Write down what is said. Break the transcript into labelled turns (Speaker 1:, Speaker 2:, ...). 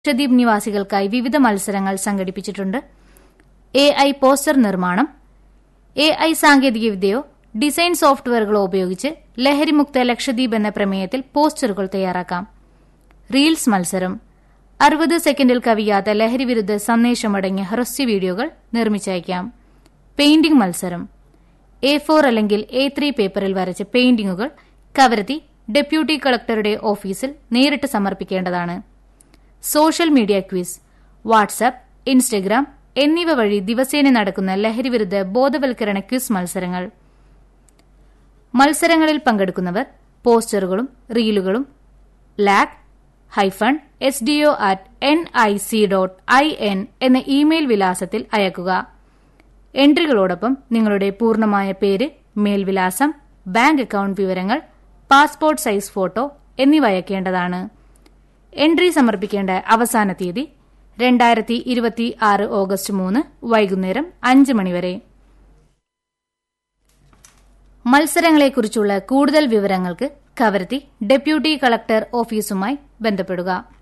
Speaker 1: ലക്ഷദ്വീപ് നിവാസികൾക്കായി വിവിധ മത്സരങ്ങൾ സംഘടിപ്പിച്ചിട്ടുണ്ട് എ ഐ പോസ്റ്റർ നിർമ്മാണം എ ഐ സാങ്കേതികവിദ്യയോ ഡിസൈൻ സോഫ്റ്റ്വെയറുകളോ ഉപയോഗിച്ച് ലഹരിമുക്ത ലക്ഷദ്വീപ് എന്ന പ്രമേയത്തിൽ പോസ്റ്ററുകൾ തയ്യാറാക്കാം റീൽസ് മത്സരം അറുപത് സെക്കൻഡിൽ കവിയാത്ത ലഹരിവിരുദ്ധ സന്ദേശമടങ്ങിയ ഹ്രസ്വ വീഡിയോകൾ നിർമ്മിച്ചയക്കാം പെയിന്റിംഗ് മത്സരം എ ഫോർ അല്ലെങ്കിൽ എ ത്രീ പേപ്പറിൽ വരച്ച പെയിന്റിംഗുകൾ കവരത്തി ഡെപ്യൂട്ടി കളക്ടറുടെ ഓഫീസിൽ നേരിട്ട് സമർപ്പിക്കേണ്ടതാണ് social media quiz WhatsApp Instagram എന്നിവ വഴി ദിവസേന നടക്കുന്ന ലഹരിവിരുദ്ധ ബോധവൽക്കരണ ക്വിസ് മത്സരങ്ങൾ മത്സരങ്ങളിൽ പങ്കെടുക്കുന്നവർ പോസ്റ്ററുകളും റീലുകളും lak hyphen S D O at N I C dot I N എന്ന ഇമെയിൽ വിലാസത്തിൽ അയക്കുക എൻട്രികളോടൊപ്പം നിങ്ങളുടെ പൂർണ്ണമായ പേര് മേൽവിലാസം ബാങ്ക് അക്കൌണ്ട് വിവരങ്ങൾ പാസ്പോർട്ട് സൈസ് ഫോട്ടോ എന്നിവ അയക്കേണ്ടതാണ് എൻട്രി സമർപ്പിക്കേണ്ട അവസാന തീയതി രണ്ടായിരത്തി ഇരുപത്തി ആറ് ഓഗസ്റ്റ് മൂന്ന് വൈകുന്നേരം അഞ്ച് മണിവരെ മത്സരങ്ങളെക്കുറിച്ചുള്ള കൂടുതൽ വിവരങ്ങൾക്ക് കവരത്തി ഡെപ്യൂട്ടി കളക്ടർ ഓഫീസുമായി ബന്ധപ്പെടുക